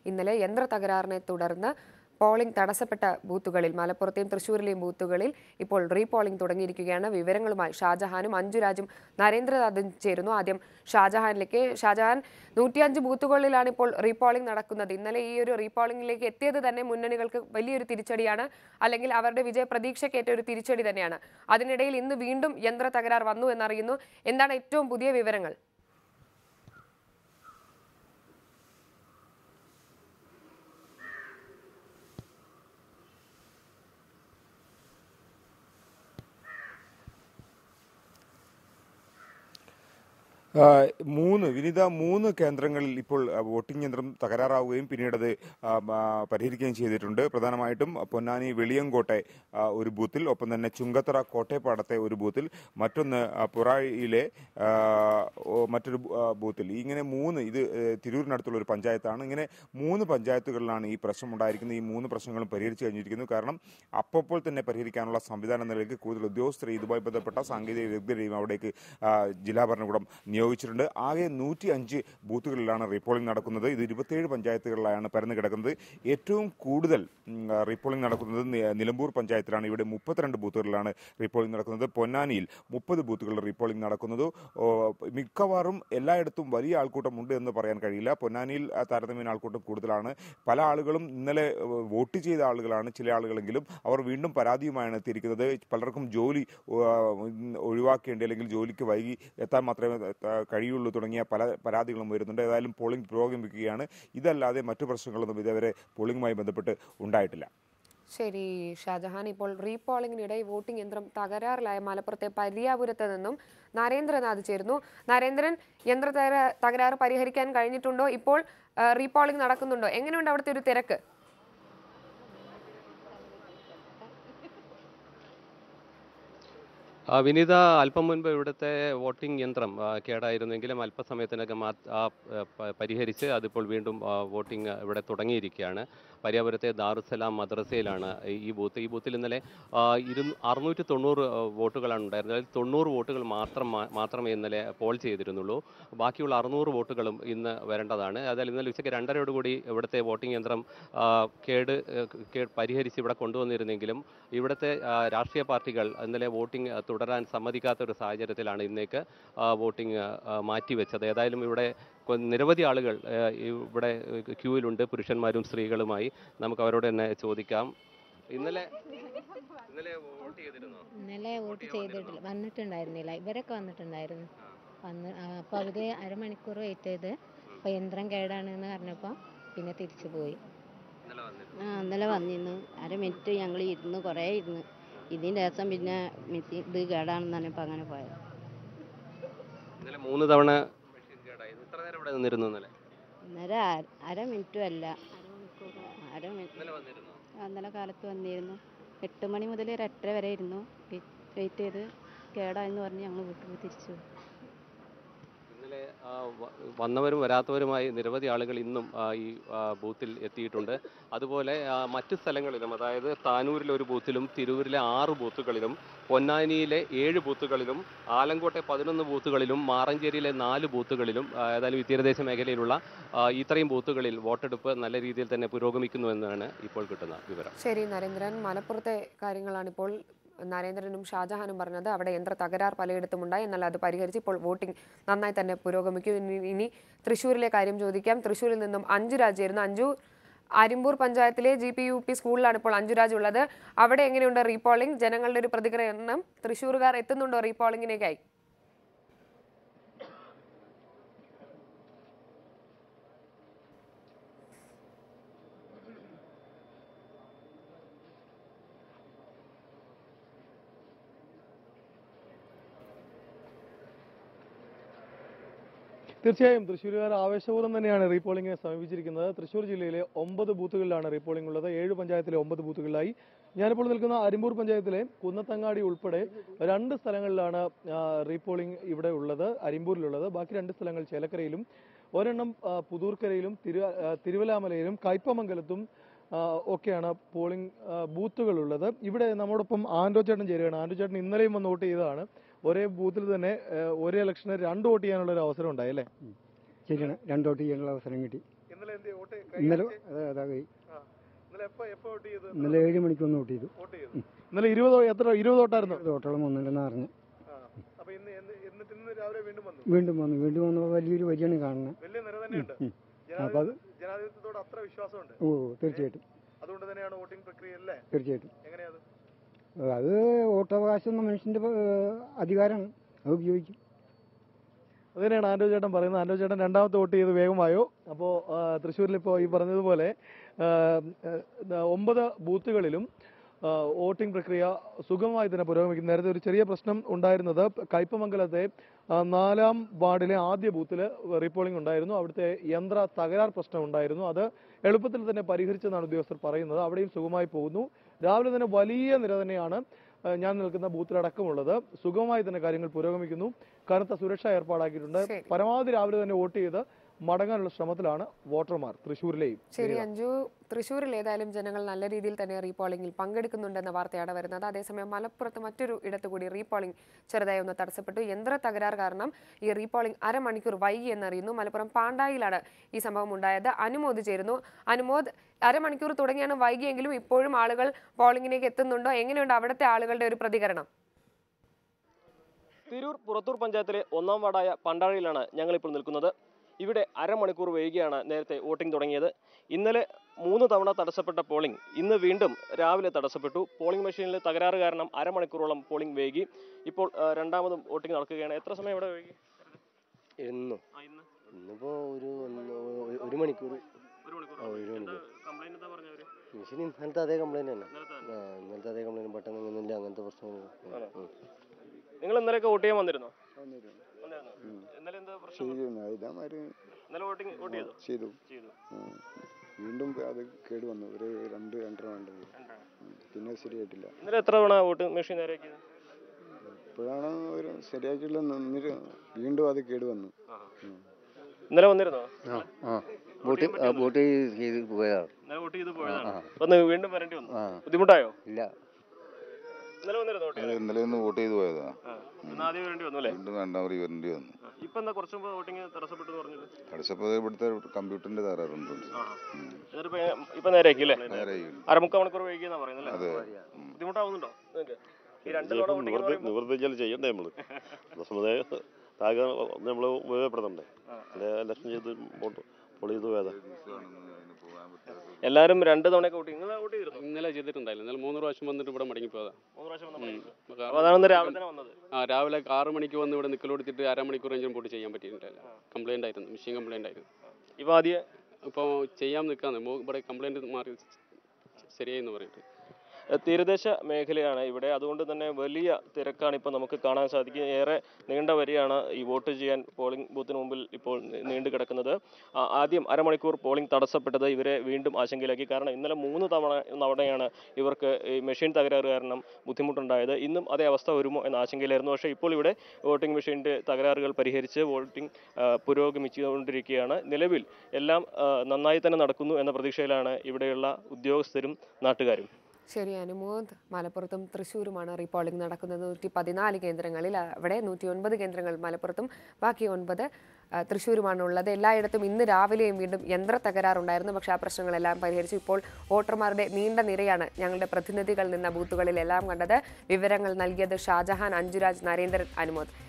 ഇന്നലെ യന്ത്ര തകരാറിനെ തുടർന്ന് പോളിംഗ് തടസ്സപ്പെട്ട ബൂത്തുകളിൽ മലപ്പുറത്തെയും തൃശ്ശൂരിലെയും ബൂത്തുകളിൽ ഇപ്പോൾ റീപോളിംഗ് തുടങ്ങിയിരിക്കുകയാണ് വിവരങ്ങളുമായി ഷാജഹാനും അഞ്ജുരാജും നരേന്ദ്രനാഥും ചേരുന്നു ആദ്യം ഷാജഹാനിലേക്ക് ഷാജഹാൻ നൂറ്റിയഞ്ച് ബൂത്തുകളിലാണ് ഇപ്പോൾ റീപോളിംഗ് നടക്കുന്നത് ഇന്നലെ ഈ ഒരു റീപോളിംഗിലേക്ക് എത്തിയത് തന്നെ മുന്നണികൾക്ക് വലിയൊരു തിരിച്ചടിയാണ് അല്ലെങ്കിൽ അവരുടെ വിജയ പ്രതീക്ഷയ്ക്കേറ്റ ഒരു തിരിച്ചടി തന്നെയാണ് അതിനിടയിൽ ഇന്ന് വീണ്ടും യന്ത്ര തകരാർ വന്നു എന്നറിയുന്നു എന്താണ് ഏറ്റവും പുതിയ വിവരങ്ങൾ ആ, മൂന്ന് വിനിത മൂന്ന് കേന്ദ്രങ്ങളിൽ ഇപ്പോൾ ആ, വോട്ടിംഗ് യന്ത്രം തകരാറാവുകയും പിന്നീട് അത് ആ, ആ, പരിഹരിക്കുകയും ചെയ്തിട്ടുണ്ട് പ്രധാനമായിട്ടും പൊന്നാനി വെളിയങ്കോട്ടെ ആ, ഒരു ബൂത്തിൽ ഒപ്പം തന്നെ ചുങ്കത്തറ കോട്ടയപ്പാടത്തെ ഒരു ബൂത്തിൽ മറ്റൊന്ന് ആ, പുറായിലെ ആ, ഓ, മറ്റൊരു ബൂ- ആ, ബൂത്തിൽ ഇങ്ങനെ മൂന്ന് ഇത് ഏ, തിരൂരിനടുത്തുള്ള ഒരു പഞ്ചായത്താണ് ഇങ്ങനെ മൂന്ന് പഞ്ചായത്തുകളിലാണ് ഈ പ്രശ്നം ഉണ്ടായിരിക്കുന്നത് ഈ മൂന്ന് പ്രശ്നങ്ങളും പരിഹരിച്ചു കഴിഞ്ഞിരിക്കുന്നു കാരണം അപ്പോൾ തന്നെ പരിഹരിക്കാനുള്ള സംവിധാനം നിലയ്ക്ക് കൂടുതൽ ഉദ്യോഗസ്ഥരെ ഇതുമായി ബന്ധപ്പെട്ട സാങ്കേതിക വിദഗ്ധരെയും അവിടേക്ക് ആ, ജില്ലാ ഭരണകൂടം നിയോഗിച്ചിട്ടുണ്ട് ആകെ നൂറ്റി അഞ്ച് ബൂത്തുകളിലാണ് റീപോളിംഗ് നടക്കുന്നത് ഇത് ഇരുപത്തിയേഴ് പഞ്ചായത്തുകളിലാണ് പരന്നു കിടക്കുന്നത് ഏറ്റവും കൂടുതൽ ഉം, ആ, റീപോളിംഗ് നടക്കുന്നത് നി- നിലമ്പൂർ പഞ്ചായത്തിലാണ് ഇവിടെ മുപ്പത്തിരണ്ട് ബൂത്തുകളിലാണ് റീപോളിംഗ് നടക്കുന്നത് പൊന്നാനിയിൽ മുപ്പത് ബൂത്തുകളിൽ റീപോളിംഗ് നടക്കുന്നത് ഓ, മിക്കവാറും എല്ലായിടത്തും വലിയ ആൾക്കൂട്ടം ഉണ്ട് എന്ന് പറയാൻ കഴിയില്ല പൊന്നാനിയിൽ ആ, താരതമ്യേന ആൾക്കൂട്ടം കൂടുതലാണ് പല ആളുകളും ഇന്നലെ ഏഹ്, വോട്ട് ചെയ്ത ആളുകളാണ് ചില ആളുകളെങ്കിലും അവർ വീണ്ടും പരാതിയുമായാണ് എത്തിയിരിക്കുന്നത് പലർക്കും ജോലി ആ, ഒഴിവാക്കേണ്ടി അല്ലെങ്കിൽ ജോലിക്ക് വൈകി എത്താൻ മാത്രമേ ആ, കഴിയുള്ളൂ തുടങ്ങിയ പല പരാതികളും വരുന്നുണ്ട് ഏതായാലും പോളിംഗ് പുരോഗമിക്കുകയാണ് ഇതല്ലാതെ മറ്റു പ്രശ്നങ്ങളൊന്നും ഇതുവരെ പോളിംഗുമായി ബന്ധപ്പെട്ട് ഉണ്ടായിട്ടില്ല ശരി ഷാജഹാൻ ഇപ്പോൾ റീപോളിംഗിനിടെ വോട്ടിംഗ് യന്ത്രം തകരാറിലായ മലപ്പുറത്തെ പരിയാപുരത്ത് നിന്നും നരേന്ദ്രനാഥ് ചേരുന്നു നരേന്ദ്രൻ യന്ത്ര തകരാ- തകരാറ് പരിഹരിക്കാൻ കഴിഞ്ഞിട്ടുണ്ടോ ഇപ്പോൾ ആ, റീപോളിംഗ് നടക്കുന്നുണ്ടോ എങ്ങനെയുണ്ട് അവിടുത്തെ ഒരു തിരക്ക് ആ, വിനീത അല്പം മുൻപ് ഇവിടുത്തെ വോട്ടിംഗ് യന്ത്രം ആ, കേടായിരുന്നെങ്കിലും അല്പസമയത്തിനകം ആ ആ, പ- പരിഹരിച്ച് അതിപ്പോൾ വീണ്ടും ആ, വോട്ടിംഗ് ഇവിടെ തുടങ്ങിയിരിക്കുകയാണ് പരിയാപുരത്തെ ദാറുസലാം മദ്രസയിലാണ് ഈ- ഈ ബൂത്ത് ഈ ബൂത്തിൽ ഇന്നലെ ആ, ഇരു അറുന്നൂറ്റി തൊണ്ണൂറ് വോട്ടുകളാണ് ഉണ്ടായിരുന്നത് അതിൽ തൊണ്ണൂറ് വോട്ടുകൾ മാത്രം മാ- മാത്രമേ ഇന്നലെ പോൾ ചെയ്തിരുന്നുള്ളൂ ബാക്കിയുള്ള അറുന്നൂറ് വോട്ടുകളും ഇന്ന് വരേണ്ടതാണ് അതായത് ഇന്നലെ ഉച്ചയ്ക്ക് രണ്ടരയോടുകൂടി ഇവിടുത്തെ വോട്ടിംഗ് യന്ത്രം ആ, കേട് ഏഹ്, കേ- പരിഹരിച്ച് ഇവിടെ കൊണ്ടുവന്നിരുന്നെങ്കിലും ഇവിടുത്തെ ആ, രാഷ്ട്രീയ പാർട്ടികൾ ഇന്നലെ വോട്ടിംഗ് ആ, തുടരാൻ സമ്മതിക്കാത്ത ഒരു സാഹചര്യത്തിലാണ് ഇന്നേക്ക് ആ, വോട്ടിംഗ് ആ, മാറ്റിവെച്ചത് ഏതായാലും ഇവിടെ കൊ- നിരവധി ആളുകൾ ആ, ഇവിടെ ക്യൂവിലുണ്ട് പുരുഷന്മാരും സ്ത്രീകളുമായി നമുക്ക് അവരോട് തന്നെ ചോദിക്കാം ഇന്നലെ ഇന്നലെ വോട്ട് ചെയ്തിരുന്നോ ഇന്നലെ വോട്ട് ചെയ്തിട്ടില്ല വന്നിട്ടുണ്ടായിരുന്നില്ല ഇവരൊക്കെ വന്നിട്ടുണ്ടായിരുന്നു വന്ന് അപ്പോൾ അവർ അരമണിക്കൂർ വെയിറ്റ് ചെയ്ത് അപ്പോൾ യന്ത്രം കേടാണെന്ന് പറഞ്ഞപ്പോൾ പിന്നെ തിരിച്ചു പോയി ഇന്നലെ വന്നിരുന്നു ആ ഇന്നലെ വന്നിരുന്നു അര മിനിറ്റ് ഞങ്ങൾ ഇരുന്ന് കുറേ ഇരുന്ന് ഇതിൻ്റെ ദിവസം പിന്നെ മെസ്സി ഇത് കേടാണെന്ന് പറഞ്ഞപ്പോൾ അങ്ങനെ പോയത് ഇന്നലെ മൂന്ന് തവണ മെഷീൻ കേടായി ഇത്ര നേരം ഇവിടെ നിന്നിരുന്നു ഇന്നലെ അന്നേരം അര- അര മിനിറ്റും അല്ല അര മിനിറ്റ് ഇന്നലെ വന്നിരുന്നു ഇന്നലെ കാലത്ത് വന്നിരുന്നു എട്ട് മണി മുതൽ ഒരു എട്ടര വരെ ഇരുന്നു വെയിറ്റ് ചെയ്ത് കേടായെന്ന് പറഞ്ഞ് ഞങ്ങൾ വീട്ടിൽ തിരിച്ചു പോയി. ഇന്നലെ ആ, വ- വന്നവരും വരാത്തവരുമായി നിരവധി ആളുകൾ ഇന്നും ആ, ഈ ആ, ബൂത്തിൽ എത്തിയിട്ടുണ്ട് അതുപോലെ ആ, മറ്റ് സ്ഥലങ്ങളിലും അതായത് താനൂരിലെ ഒരു ബൂത്തിലും തിരൂരിലെ ആറ് ബൂത്തുകളിലും പൊന്നാനിയിലെ ഏഴ് ബൂത്തുകളിലും ആലങ്കോട്ടെ പതിനൊന്ന് ബൂത്തുകളിലും മാറഞ്ചേരിയിലെ നാല് ബൂത്തുകളിലും ആ, ഏതായാലും ഈ തീരദേശ മേഖലയിലുള്ള ആ, ഇത്രയും ബൂത്തുകളിൽ വോട്ടെടുപ്പ് നല്ല രീതിയിൽ തന്നെ പുരോഗമിക്കുന്നു എന്നാണ് ഇപ്പോൾ കിട്ടുന്ന വിവരം ശരി നരേന്ദ്രൻ മലപ്പുറത്തെ കാര്യങ്ങളാണ് ഇപ്പോൾ നരേന്ദ്രനും ഷാജഹാനും പറഞ്ഞത് അവിടെ യന്ത്ര തകരാർ പലയിടത്തും ഉണ്ടായി എന്നാൽ അത് പരിഹരിച്ച് ഇപ്പോൾ വോട്ടിംഗ് നന്നായി തന്നെ പുരോഗമിക്കും ഇനി ഇനി തൃശ്ശൂരിലെ കാര്യം ചോദിക്കാം തൃശ്ശൂരിൽ നിന്നും അഞ്ചു രാജായിരുന്നു അഞ്ചു അരിമ്പൂർ പഞ്ചായത്തിലെ ജി പി യു പി സ്കൂളിലാണ് ഇപ്പോൾ അഞ്ചുരാജ് ഉള്ളത് അവിടെ എങ്ങനെയുണ്ട് റീപോളിംഗ് ജനങ്ങളുടെ ഒരു പ്രതികരണം തൃശ്ശൂർകാർ എത്തുന്നുണ്ടോ റീപോളിംഗിനേക്കായി തീർച്ചയായും തൃശ്ശൂരുകാർ ആവേശപൂർവ്വം തന്നെയാണ് റീപോളിംഗിനെ സമീപിച്ചിരിക്കുന്നത് തൃശ്ശൂർ ജില്ലയിലെ ഒമ്പത് ബൂത്തുകളിലാണ് റീപോളിംഗ് ഉള്ളത് ഏഴ് പഞ്ചായത്തിലെ ഒമ്പത് ബൂത്തുകളിലായി ഞാനിപ്പോൾ നിൽക്കുന്ന അരിമ്പൂർ പഞ്ചായത്തിലെ കുന്നത്തങ്ങാടി ഉൾപ്പെടെ രണ്ട് സ്ഥലങ്ങളിലാണ് ആ, റീപോളിംഗ് ഇവിടെ ഉള്ളത് അരിമ്പൂരിലുള്ളത് ബാക്കി രണ്ട് സ്ഥലങ്ങൾ ചേലക്കരയിലും ഒരെണ്ണം ആ, പുതൂർക്കരയിലും തിരു ആ, തിരുവല്ലാമലയിലും കയ്പമംഗലത്തും ആ, ഒക്കെയാണ് പോളിംഗ് ആ, ബൂത്തുകളുള്ളത് ഇവിടെ നമ്മോടൊപ്പം ആൻഡോ ചേട്ടൻ ചേരുകയാണ് ആൻഡോ ചേട്ടൻ ഇന്നലെയും വന്ന് വോട്ട് ചെയ്തതാണ് ഒരേ ബൂത്തിൽ തന്നെ ആ, ഒരേ ഇലക്ഷന് രണ്ട് വോട്ട് ചെയ്യാനുള്ള ഒരു അവസരം ഉണ്ടായി അല്ലേ ശരിയാണ് രണ്ട് വോട്ട് ചെയ്യാനുള്ള അവസരം കിട്ടി ഇന്നലെ എന്ത് വോട്ട് ഇന്നലെ അതെ അതാ കൈ ഇന്നലെ എപ്പോ എപ്പോ വോട്ട് ചെയ്ത് ഇന്നലെ ഏഴ് മണിക്കൊന്ന് വോട്ട് ചെയ്തു വോട്ട് ചെയ്തു ഇന്നലെ ഇരുപത് എത്ര ഇരുപത് വോട്ടായിരുന്നു തോട്ടോളം വന്നില്ലെന്ന് അറിഞ്ഞു അപ്പൊ ഇന്ന് എന്ത്- എന്നിട്ട് ഇന്ന് രാവിലെ വീണ്ടും വന്നു വീണ്ടും വന്നു വീണ്ടും വന്നപ്പോൾ വലിയൊരു വരിയാണ് കാണുന്നത് വലിയ നിര തന്നെയുണ്ട് ഉം. അപ്പൊ അത് ജനാധിപത്യത്തോട് അത്ര വിശ്വാസമുണ്ട് ഓ തീർച്ചയായിട്ടും അതുകൊണ്ട് തന്നെയാണ് വോട്ടിംഗ് പ്രക്രിയ അല്ലേ തീർച്ചയായിട്ടും എങ്ങനെയത് അത് വോട്ടവകാശം എന്ന മനുഷ്യന്റെ ഏഹ്, അധികാരമാണ് അത് ഉപയോഗിക്കും അത് തന്നെയാണ് ആൻഡോ ചേട്ടൻ പറയുന്നത് ആൻഡോ ചേട്ടൻ രണ്ടാമത്തെ വോട്ട് ചെയ്ത് വേഗമായോ അപ്പോൾ തൃശ്ശൂരിൽ ഇപ്പോൾ ഈ പറഞ്ഞതുപോലെ ആ, ആ, ഒമ്പത് ബൂത്തുകളിലും ആ, വോട്ടിംഗ് പ്രക്രിയ സുഗമമായി തന്നെ പുരോഗമിക്കുന്നു നേരത്തെ ഒരു ചെറിയ പ്രശ്നം ഉണ്ടായിരുന്നത് കയ്പമംഗലത്തെ ആ, നാലാം വാർഡിലെ ആദ്യ ബൂത്തിൽ റീപോളിംഗ് ഉണ്ടായിരുന്നു അവിടുത്തെ യന്ത്ര തകരാർ പ്രശ്നം ഉണ്ടായിരുന്നു അത് എളുപ്പത്തിൽ തന്നെ പരിഹരിച്ചെന്നാണ് ഉദ്യോഗസ്ഥർ പറയുന്നത് അവിടെയും സുഗമമായി പോകുന്നു രാവിലെ തന്നെ വലിയ നിര തന്നെയാണ് ആ, ഞാൻ നിൽക്കുന്ന ബൂത്തിലടക്കമുള്ളത് സുഗമമായി തന്നെ കാര്യങ്ങൾ പുരോഗമിക്കുന്നു കനത്ത സുരക്ഷ ഏർപ്പാടാക്കിയിട്ടുണ്ട് ശരി. പരമാവധി രാവിലെ തന്നെ വോട്ട് ചെയ്ത് മടങ്ങാനുള്ള ശ്രമത്തിലാണ് വോട്ടർമാർ തൃശ്ശൂരിലെയും ശരി അഞ്ജു തൃശ്ശൂരിൽ ഏതായാലും ജനങ്ങൾ നല്ല രീതിയിൽ തന്നെ റീപോളിംഗിൽ പങ്കെടുക്കുന്നുണ്ടെന്ന വാർത്തയാണ് വരുന്നത് അതേസമയം മലപ്പുറത്ത് മറ്റൊരു ഇടത്തു കൂടി റീപോളിംഗ് ചെറുതായി ഒന്ന് തടസ്സപ്പെട്ടു യന്ത്ര തകരാർ കാരണം ഈ റീപോളിംഗ് അരമണിക്കൂർ വൈകി എന്നറിയുന്നു മലപ്പുറം പാണ്ടായിലാണ് ഈ സംഭവം ഉണ്ടായത് അനുമോദ് ചേരുന്നു അനുമോദ് അരമണിക്കൂർ തുടങ്ങിയാണ് വൈകിയെങ്കിലും ഇപ്പോഴും ആളുകൾ പോളിംഗിലേക്ക് എത്തുന്നുണ്ടോ എങ്ങനെയുണ്ട് അവിടുത്തെ ആളുകളുടെ ഒരു പ്രതികരണം തിരൂർ പുറത്തൂർ പഞ്ചായത്തിലെ ഒന്നാം വാർഡായ പണ്ടാഴിയിലാണ് ഞങ്ങളിപ്പോൾ നിൽക്കുന്നത് ഇവിടെ അരമണിക്കൂർ വൈകിയാണ് നേരത്തെ വോട്ടിംഗ് തുടങ്ങിയത് ഇന്നലെ മൂന്ന് തവണ തടസ്സപ്പെട്ട പോളിംഗ് ഇന്ന് വീണ്ടും രാവിലെ തടസ്സപ്പെട്ടു പോളിംഗ് മെഷീനിൽ തകരാറ് കാരണം അരമണിക്കൂറോളം പോളിംഗ് വൈകി ഇപ്പോൾ ആ, രണ്ടാമതും വോട്ടിംഗ് നടക്കുകയാണ് എത്ര സമയം ഇവിടെ വൈകി ഇന്നോ ആ, ഇന്ന് ഇന്നിപ്പോ ഒരു ഒന്ന് ഒരു- ഒരു മണിക്കൂർ ഒരു മണിക്കൂർ ആ, ഒരു മണിക്കൂർ കംപ്ലൈന്റ് എന്താ പറഞ്ഞവര് മെഷീൻ ഇന്നലത്തെ അതേ കംപ്ലൈന്റ് തന്നെ ഇന്നലത്തെ തന്നെ. ആ ഇന്നലത്തെ അതേ കംപ്ലൈന്റ് പെട്ടെന്ന് ഒന്നുമില്ല അങ്ങനത്തെ പ്രശ്നങ്ങൾ ആണോ? നിങ്ങൾ ഇന്നലെയൊക്കെ വോട്ട് ചെയ്യാൻ വന്നിരുന്നോ വന്നിരുന്നു. ഇന്നലെ എന്താ പ്രശ്നം ഇതേമാതിരി ഇന്നലെ വോട്ടിംഗ് വോട്ട് ചെയ്തു ചെയ്തു ചെയ്തു ഉം. വീണ്ടും അത് കേട് വന്നു ഒരു രണ്ട് രണ്ടര വേണ്ടത് പിന്നെ ശരിയായിട്ടില്ല ഇന്നലെ എത്ര തവണ വോട്ട് മെഷീൻ നേരെയാക്കിയത് ഇപ്പോഴാണ് ഒരു ശരിയാക്കിയില്ല നിന്നിട്ട് വീണ്ടും അത് കേട് വന്നു ഉം. ഇന്നലെ വന്നിരുന്നോ ആ ബോട്ട് ബോട്ട് ചെയ്ത് പോയതാണ് ഇന്നലെ വോട്ട് ചെയ്ത് ആ, പോയതാണ് ആ. അപ്പൊ ഇന്ന് വീണ്ടും വരേണ്ടി വന്നു ആ ബുദ്ധിമുട്ടായോ ഇല്ല ഇന്നലെ വന്നിരുന്നോ വോട്ട് ചെയ്യാൻ? ഇന്നലെ ഒന്ന് വോട്ട് ചെയ്ത് പോയതാ ആ. ഇന്ന് ആദ്യം വരേണ്ടി വന്നു അല്ലേ വീണ്ടും രണ്ടാമത് വരേണ്ടി വന്നു ആ. ഇപ്പൊ എന്താ കുറച്ച് മുമ്പ് വോട്ടിംഗ് തടസ്സപ്പെട്ടു എന്ന് പറഞ്ഞത് തടസ്സപ്പോൾ ഇവിടുത്തെ കമ്പ്യൂട്ടറിന്റെ തകരാറുണ്ട് ആ. എന്നിട്ടിപ്പോ ഇപ്പൊ നേരെയാക്കി അല്ലേ നേരെ അരമുക്കാൽ മണിക്കൂർ വൈകിയെന്നാ പറയുന്നത് അതെ അല്ലേ ബുദ്ധിമുട്ടാവുന്നുണ്ടോ നിങ്ങൾക്ക് ഈ രണ്ട് തവണ വോട്ടിംഗ് എന്ന് പറയുമ്പോൾ നിവർത്തിച്ചാൽ ചെയ്യണ്ടേ നമ്മള് സമുദായ താഴെ നമ്മൾ ഉപയോഗപ്പെടുത്തണ്ടേ അല്ലെ ഇലക്ഷൻ ചെയ്ത് വോട്ട് പോൾ ചെയ്ത് പോയതാ എല്ലാരും രണ്ട് തവണയൊക്കെ വോട്ട് നിങ്ങൾ വോട്ട് ചെയ്തിരുന്നു ഇന്നലെ ചെയ്തിട്ടുണ്ടായില്ല ഇന്നലെ മൂന്ന് പ്രാവശ്യം വന്നിട്ട് ഇവിടെ മടങ്ങിപ്പോയതാ മൂന്ന് പ്രാവശ്യം വന്ന ഉം. പണിക്ക്. അപ്പൊ അതാണ് ഇന്ന് രാവിലെ തന്നെ വന്നത് ആ രാവിലെ ആറ് മണിക്ക് വന്ന് ഇവിടെ നിൽക്കൽ കൊടുത്തിട്ട് അരമണിക്കൂർ എങ്കിലും പോയിട്ട് ചെയ്യാൻ പറ്റിയിട്ടില്ല കംപ്ലൈൻ്റ് ആയിരുന്നു മെഷീൻ കംപ്ലൈൻ്റ് ആയിരുന്നു ഇപ്പൊ ആദ്യം അപ്പോൾ ചെയ്യാൻ നിൽക്കാന്ന് മോ- ഇവിടെ കംപ്ലൈൻറ്റ് മാറി ശരിയായി എന്ന് പറഞ്ഞിട്ട് എഹ് തീരദേശ മേഖലയാണ് ഇവിടെ അതുകൊണ്ട് തന്നെ വലിയ തിരക്കാണ് ഇപ്പോൾ നമുക്ക് കാണാൻ സാധിക്കുക ഏറെ നീണ്ട വരിയാണ് ഈ വോട്ട് ചെയ്യാൻ പോളിംഗ് ബൂത്തിന് മുമ്പിൽ ഇപ്പോൾ നീ- നീണ്ടു കിടക്കുന്നത് ആ, ആദ്യം അരമണിക്കൂർ പോളിംഗ് തടസ്സപ്പെട്ടത് ഇവരെ വീണ്ടും ആശങ്കയിലാക്കി കാരണം ഇന്നലെ മൂന്ന് തവണ തവണയാണ് ഇവർക്ക് ഈ മെഷീൻ തകരാറ് കാരണം ബുദ്ധിമുട്ടുണ്ടായത് ഇന്നും അതേ അവസ്ഥ വരുമോ എന്ന ആശങ്കയിലായിരുന്നു പക്ഷേ ഇപ്പോൾ ഇവിടെ വോട്ടിംഗ് മെഷീൻ്റെ തകരാറുകൾ പരിഹരിച്ച് വോട്ടിംഗ് ആ, പുരോഗമിച്ചുകൊണ്ടിരിക്കുകയാണ് നിലവിൽ എല്ലാം ആ, നന്നായി തന്നെ നടക്കുന്നു എന്ന പ്രതീക്ഷയിലാണ് ഇവിടെയുള്ള ഉദ്യോഗസ്ഥരും നാട്ടുകാരും ശരി അനുമോദ് മലപ്പുറത്തും തൃശ്ശൂരുമാണ് റീപോളിംഗ് നടക്കുന്നത് നൂറ്റി പതിനാല് കേന്ദ്രങ്ങളിൽ അവിടെ നൂറ്റി ഒൻപത് കേന്ദ്രങ്ങൾ മലപ്പുറത്തും ബാക്കി ഒൻപത് ആ, തൃശ്ശൂരുമാണ് ഉള്ളത് എല്ലായിടത്തും ഇന്ന് രാവിലെയും വീണ്ടും യന്ത്ര തകരാറുണ്ടായിരുന്നു പക്ഷേ ആ പ്രശ്നങ്ങളെല്ലാം പരിഹരിച്ചു ഇപ്പോൾ വോട്ടർമാരുടെ നീണ്ട നിരയാണ് ഞങ്ങളുടെ പ്രതിനിധികൾ നിന്ന ബൂത്തുകളിലെല്ലാം കണ്ടത് വിവരങ്ങൾ നൽകിയത് ഷാജഹാൻ അഞ്ജുരാജ് നരേന്ദ്രൻ അനുമോദ്